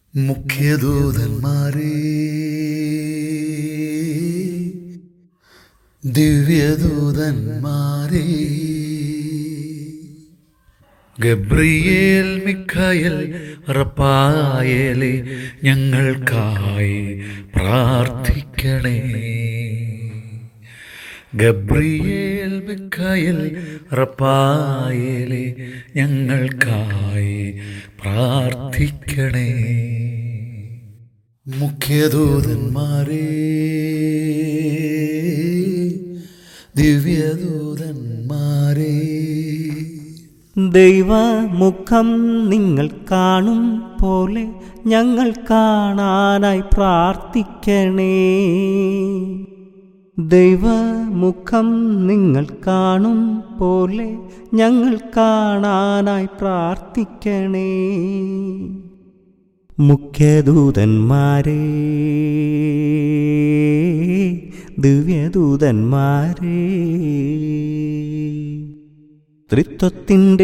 മുഖ്യദൂതന്മാരേ ദിവ്യദൂതന്മാരേ Gabriel Mikhael റപ്പായേലെ ഞങ്ങൾക്കായി പ്രാർത്ഥിക്കണേ Gabriel Mikhael റപ്പായേലെ ഞങ്ങൾക്കായി പ്രാർത്ഥിക്കണേ മുഖ്യദൂതന്മാരേ ദിവ്യദൂതന്മാരേ ദൈവമുഖം നിങ്ങൾ കാണും പോലെ ഞങ്ങൾ കാണാനായി പ്രാർത്ഥിക്കണേ ദൈവമുഖം നിങ്ങൾ കാണും പോലെ ഞങ്ങൾ കാണാനായി പ്രാർത്ഥിക്കണേ മുഖ്യദൂതന്മാരേ ദിവ്യദൂതന്മാരേ ത്രിത്വത്തിൻ്റെ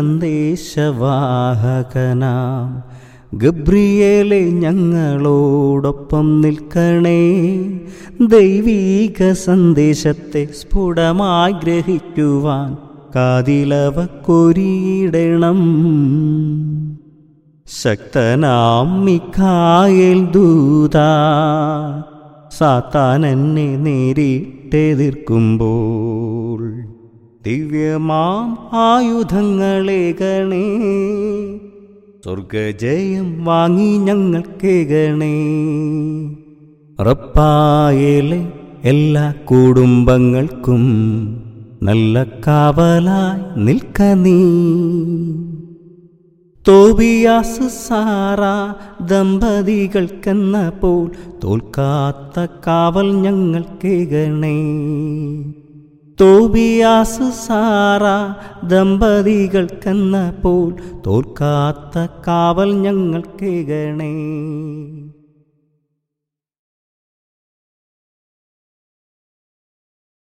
സന്ദേശവാഹകനാം ഗബ്രിയേലെ ഞങ്ങളോടൊപ്പം നിൽക്കണേ ദൈവീക സന്ദേശത്തെ സ്ഫുടമായി ഗ്രഹിക്കുവാൻ കാതിലവ കൊരിയിടണം ശക്തനാം മിഖായേൽ ദൂത സാത്താൻ എന്നെ നേരിട്ടെതിർക്കുമ്പോൾ ദിവ്യമാം ആയുധങ്ങളേകണേ സ്വർഗജയം വാങ്ങി ഞങ്ങൾക്കേകണേ റപ്പായേലെ എല്ലാ കുടുംബങ്ങൾക്കും നല്ല കാവലായി നിൽക്ക നീ തോബിയാസ് സാറ ദമ്പതികൾക്കെന്ന പോൽ തോൽക്കാത്ത കാവൽ ഞങ്ങൾക്കേകണേ തോബിയാസ് സാറ ദമ്പതികൾക്കെന്ന പോൽ തോൽക്കാത്ത കാവൽ ഞങ്ങൾക്കേകണേ